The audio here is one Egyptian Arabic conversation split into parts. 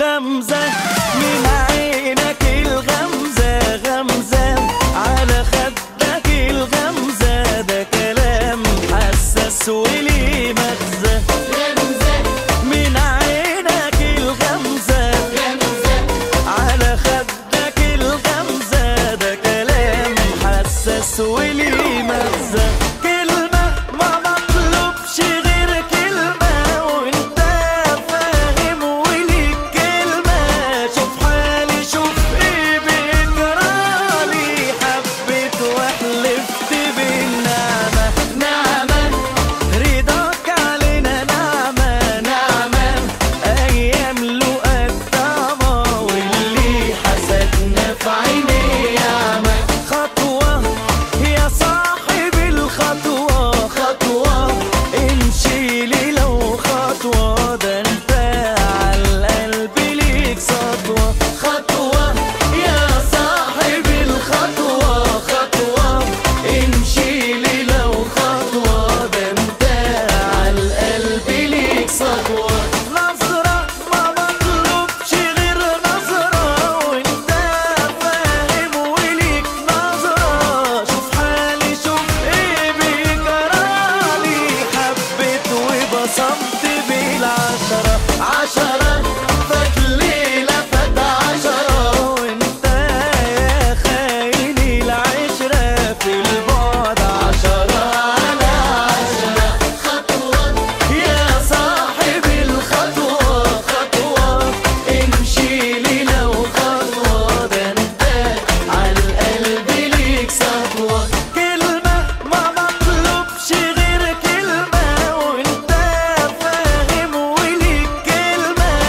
غمزة من عينك الغمزة غمزة على خدك الغمزة ده كلام حساس وليه مغزى من عينك الغمزة على خدك الغمزة ده كلام حساس وليه مغزى كلمة ما مطلوبش غير كلمة وانت فاهم وليك كلمة شوف حالي شوف ايه بيجرالي حبيت وحلفت بالنعمة نعمة رضاك علينا نعمة نعمة أيام لقى الطعمة واللي حسدنا في عيني يعمى خطوة يا صاحب الخطوة خطوة امشي لي لو خطوة ده انت عالقلب ليك سطوة خطوة يا صاحب الخطوة خطوة امشي لي لو خطوة ده انت عالقلب ليك سطوة نظرة ما مطلوبش غير نظرة وانت فاهم وليك نظرة شوف حالي شوف ايه بيجرالي حبيت وبصمت بالعشرة عشرة فات ليلة فات عشرة وانت يا خايني العشرة في البعد عشرة على عشرة يا صاحب الخطوة خطوة امشي لي لو خطوة ده انت عالقلب ليك سطوة كلمة ما مطلوبش غير كلمة وانت فاهم وليك كلمة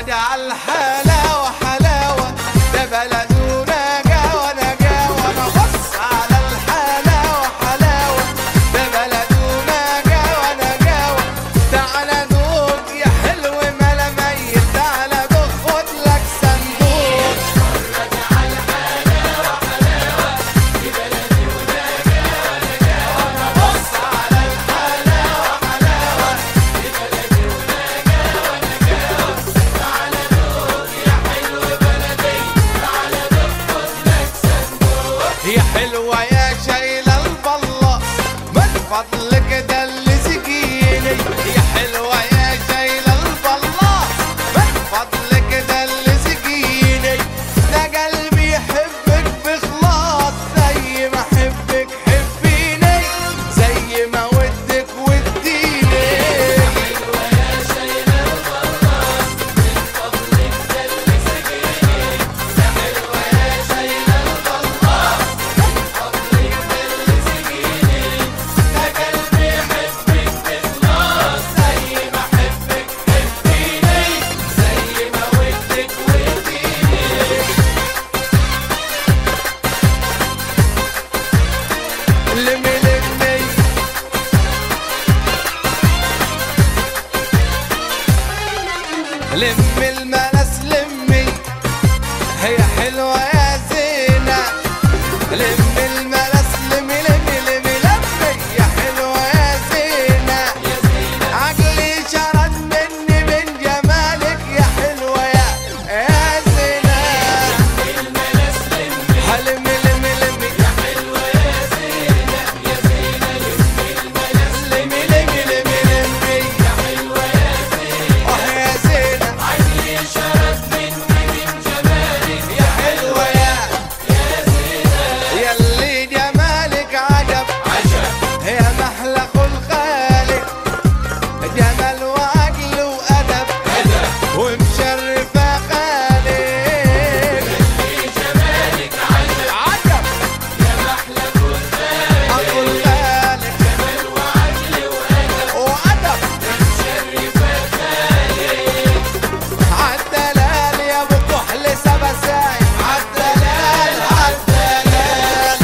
بعد على الحلاوة حلاوة ده بلدونا جاوة نجاوة أنا بص على الحلاوة حلاوة ده بلدونا جاوة نجاوة تعالى دوق يا حلو ملا ميت تعالى دوق خد لك صندوق بص على الحلاوة حلاوة يا حلوة يا شايلة البلاص من فضلك ده اللي سقيني يا حلوة يا شايلة البلاص من فضلك ده اللي سقيني ده قلبي يحبك بخلاص زي ما احبك حبيني زي ما ودك وديني ده قلبي يحبك بخلاص زي ما احبك حبيني زي ما ودك وديني لمي لمي لمي الملس لمي هي حلوة يا زينة لمي الملس لمي لمي لمي لمي يا حلوة يا زينة عقلي شرد مني من جمالك يا حلوة يا يا زينة حلمي لمي لمي يا حلوة يا زينة يا زينة لمي لمي لمي لمي يا حلوة يا زينة اه يا زينة عقلي شرد مني من جمالك يا حلوة يا يلي جمالك عجب عجب يا محلى خلقالك جمال وعقل وأدب أدب ومشرفة خالك يلي جمالك عجب عجب يا محلى خلقالك جمال وعقل وأدب وأدب ومشرفة خالك عالدلال يا ابو كحل سبساي عالدلال عالدلال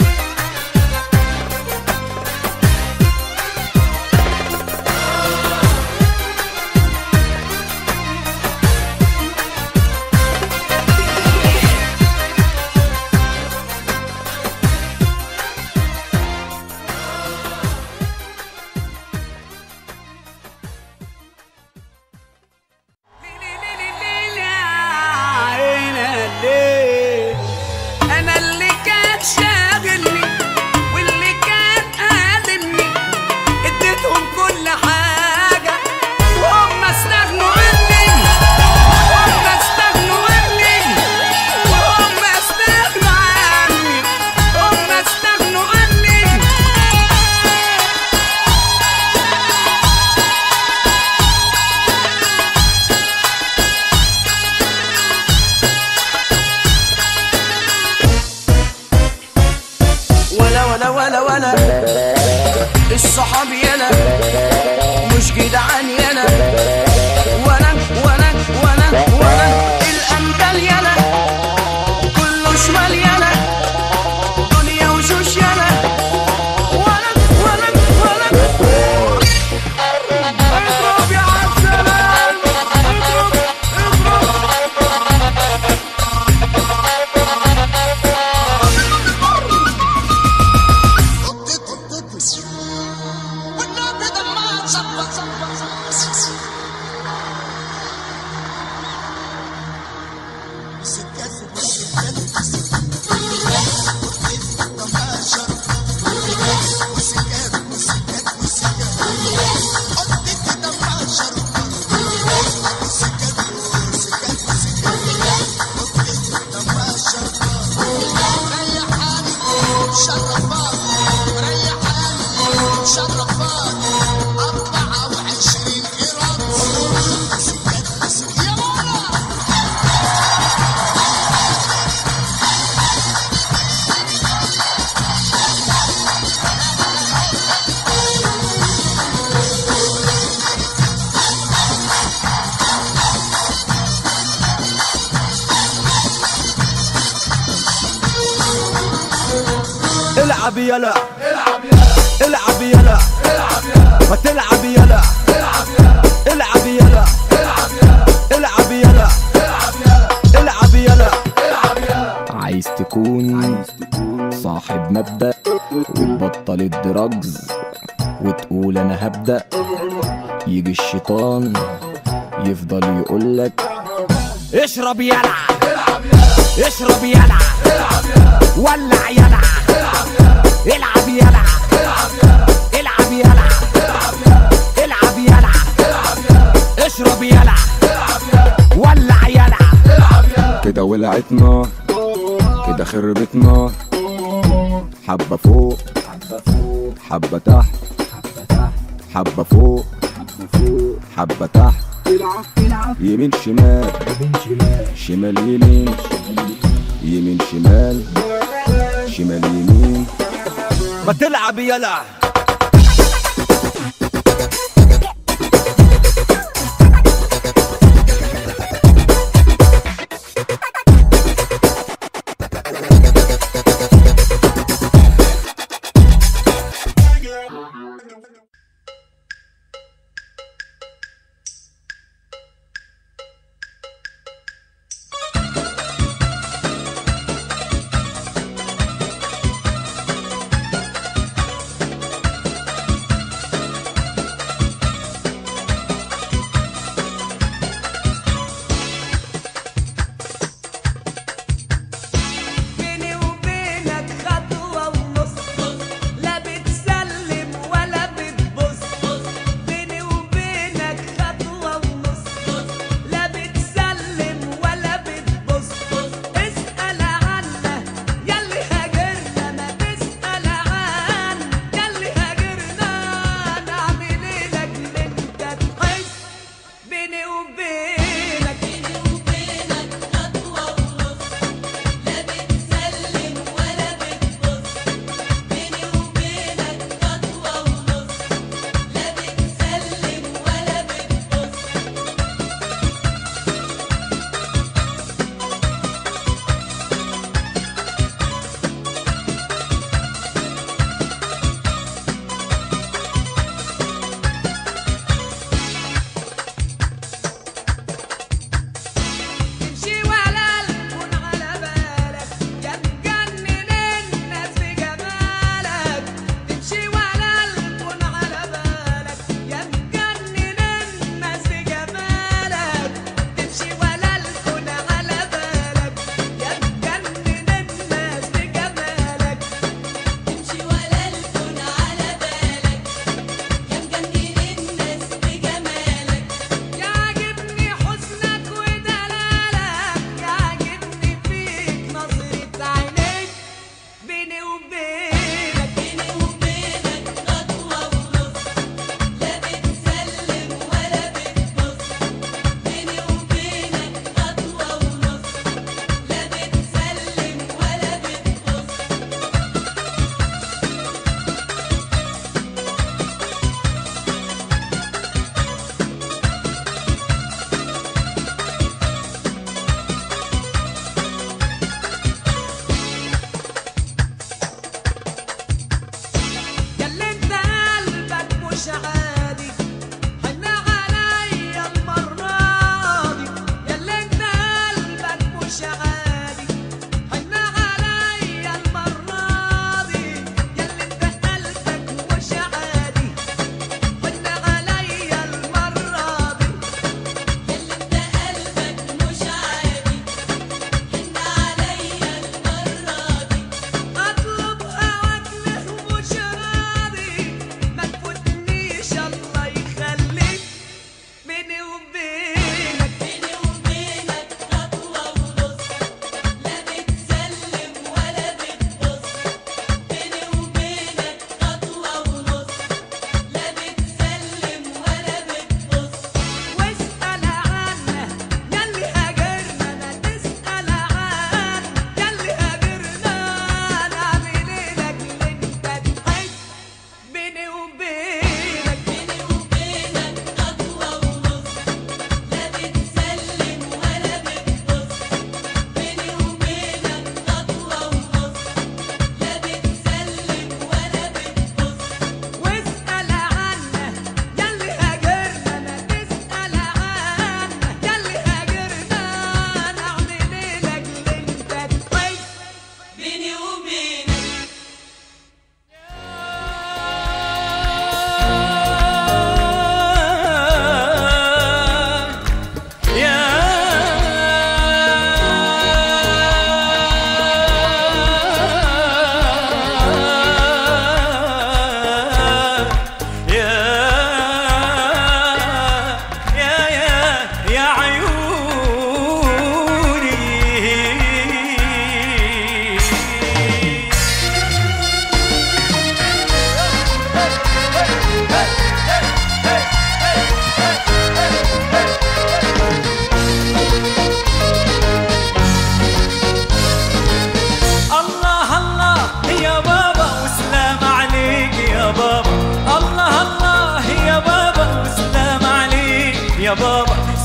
انا اللي كان شاغلني واللي كان قادمني اديتهم كل حاجه وهم استغنوا عني هم استغنوا عني وهم استغنوا عني هم استغنوا عني ولا ولا ولا ولا الصحاب يلا مش جدعان يلا ولا ولا ولا ولا الأمثال يلا كله شمال يلا دنيا وشوش يلا ولا ولا ولا اضرب يا عالسلام اضرب اضرب شرفات 24 قيراط العب يلا العب يلا ما تلعب يلا العب يلا العب يلا العب يلا عايز تكون صاحب مبدأ وتبطل الدراجز وتقول انا هبدأ يجي الشيطان يفضل يقولك اشرب يلع اشرب يلع ولع يلع العب يلع العب يلع العب يلع اشرب يلع ولع يلع كده ولعت نار كده خربت نار حبة فوق حبة تحت حبة فوق حبة تحت يمين شمال شمال يمين يمين شمال شمال يمين ما تلعب يلا بيني وبينك خطوة ونص لا بتسلم ولا بتبص بيني وبينك خطوة ونص لا بتسلم ولا بتبص اسأل عنا ياللي هاجرنا ما تسأل عن ياللي هاجرنا نعمل ايه لاجل انت تحس بيني وبينك بيني وبينك خطوة ونص لا بتسلم ولا بتبص بيني وبينك خطوة ونص لا بتسلم ولا بتبص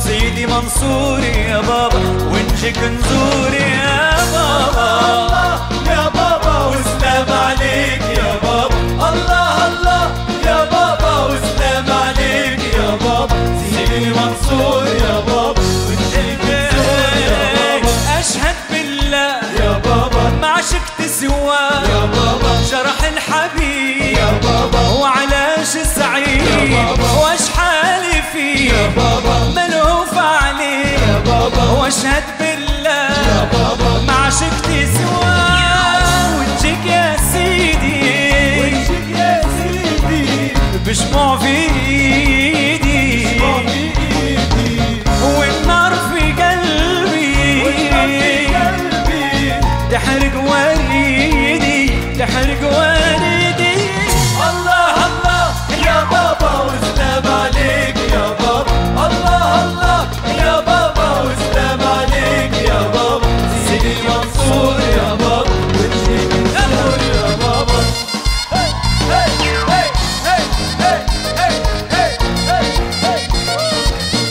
سيدي منصور يا بابا ونجيك نزور يا بابا يا بابا وسلام عليك يا بابا الله الله يا بابا وسلام عليك يا بابا سيدي منصور يا بابا ونجيك نزور يا بابا اشهد بالله يا بابا ما عشقت سواه يا بابا جرح الحبيب يا بابا وعلاش سعيد يا بابا واش حالي فيه يا بابا ملهوف عليه يا بابا واشهد بالله يا بابا ما عشقت سواه وجهك يا سيدي وجهك يا سيدي بشموع في ايدي بشموع في ايدي والنار في قلبي والنار في قلبي تحرق وريدي تحرق وريدي الله الله يا بابا وسلام عليك يا بابا الله الله يا بابا وسلام عليك يا بابا سيدي منصور يا بابا وجهك نور يا بابا هي هي هي هي هي هي هي هي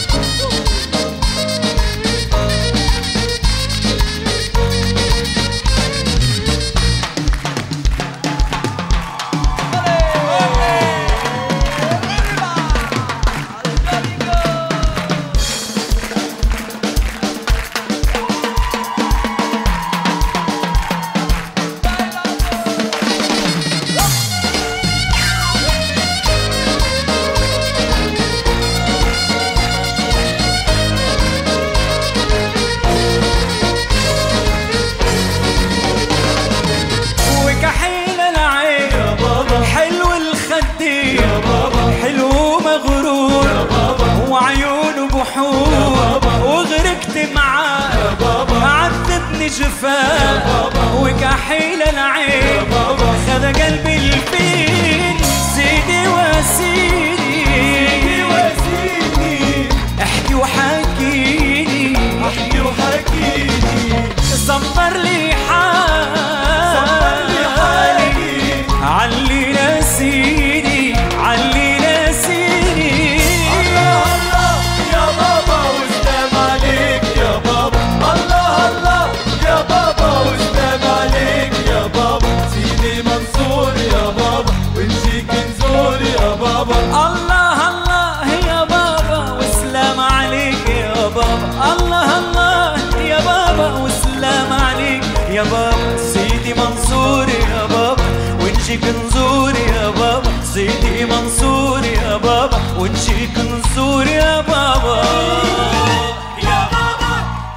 وكحيل العين يا بابا حلو الخدين يا بابا حلو مغرور يا بابا وعيونه بحور يا بابا وغرقت معاه يا بابا عذبني جفاه يا بابا وكحيل العين يا بابا خد قلبي الفين سيدي وسيدي سيدي وسيدي احكي وحكيني احكي وحكيني صبر لي حالي صبر لي حالي علي نسيني علي نسيني الله الله يا بابا وسلام عليك يا بابا الله الله يا بابا وسلام عليك يا بابا سيدي منصور يا بابا ونجيك نزور يا بابا الله الله يا بابا وسلام عليك يا بابا الله الله يا بابا وسلام عليك يا بابا سيدي منصور يا بابا ونجيك نزور يا بابا سيدي منصور يا بابا ونجيك نزور يا بابا يا بابا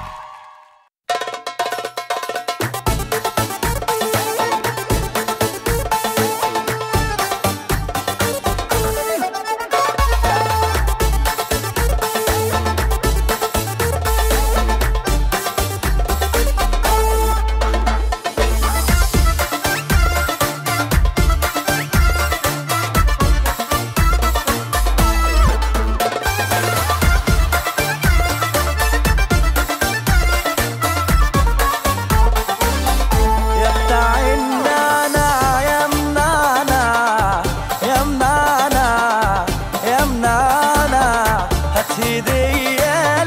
يا بتاع النانا يا منانا يا منانا يا منانا هات هدية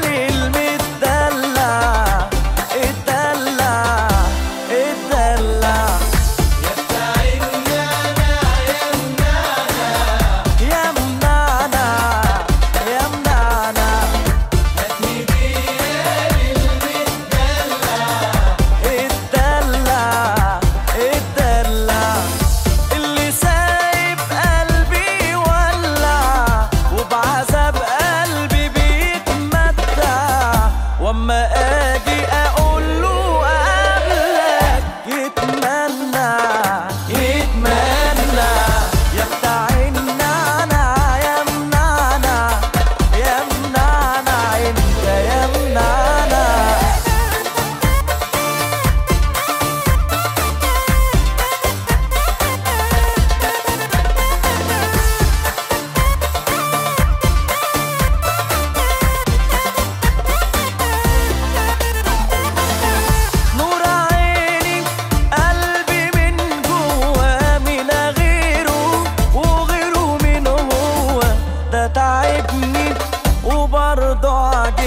للمدلع اتدلع اتدلع يا بتاع النانا يا منانا يا منانا يا منانا هات هدية للمدلع اتدلع اتدلع اللي سايب قلبي ولع وبعذاب قلبي بيتمتع واما اجي اقول له قبلك يتمنى يتمنى يا بتاع النعنع يا منعنع يا منعنع انت يا منعنع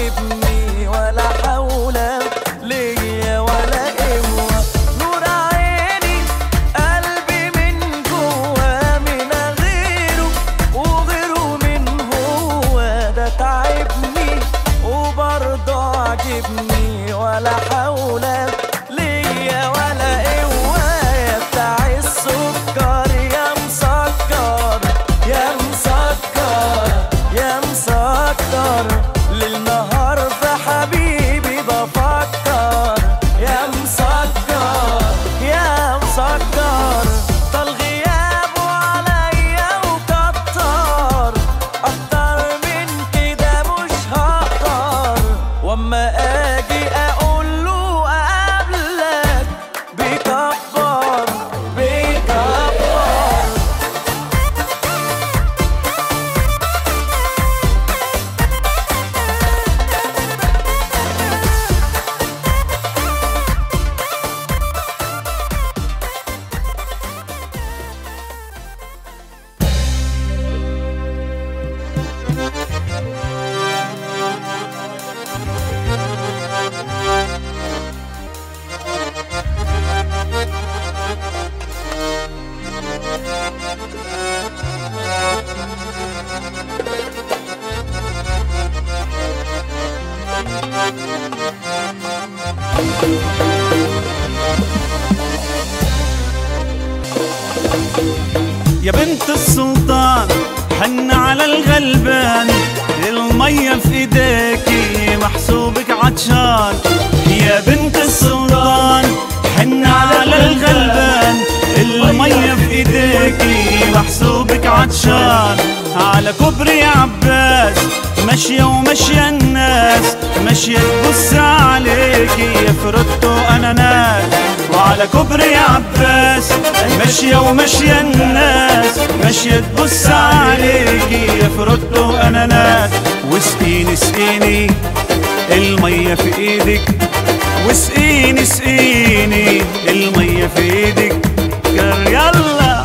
عاجبني ولا حول ليا ولا قوة نور عيني قلبي من جوا من غيره وغيره من هو ده تعبني وبرضه عاجبني ولا حول ليا ولا قوة يا بتاع السكر يا مسكر يا مسكر يا مسكر للنهار في حبيبي بفكر يا مسكر يا مسكر طال غيابه عليا وكتر اكتر من كده مش هقدر واما اجي اقول له اقابلك بيكبر بيكبر يا بنت السلطان حن على الغلبان المية في ايديكي محسوبك عطشان يا بنت السلطان حن على الغلبان المية في ايديكي محسوبك عطشان على كوبري عباس ماشية وماشية الناس ماشية تبص عليكي يا فرطو اناناس وعلى كوبري عباس ماشية وماشية الناس ماشية تبص عليكي يا فرطو اناناس واسقيني اسقيني المية في ايدك واسقيني اسقيني المية في ايدك كر يلا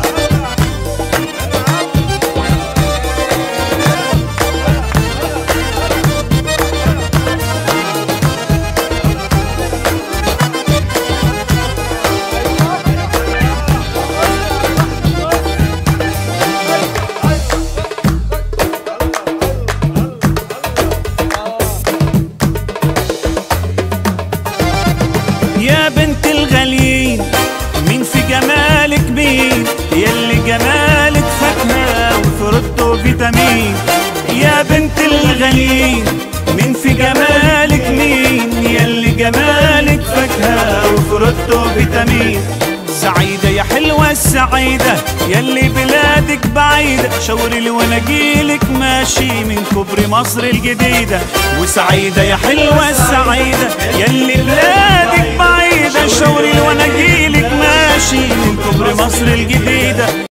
يا بنت الغاليين مين في جمالك مين يلي جمالك فاكهة وفرطه فيتامين يا بنت الغاليين مين في جمالك مين يلي جمالك فاكهة وفرطه فيتامين سعيدة يا حلوة السعيدة يلي بلادك بعيدة شاوري لي وانا اجيلك ماشي من كوبري مصر الجديدة وسعيدة يا حلوة السعيدة يلي بلادك بعيدة شاوري لي وانا اجيلك ماشي من كوبري مصر الجديدة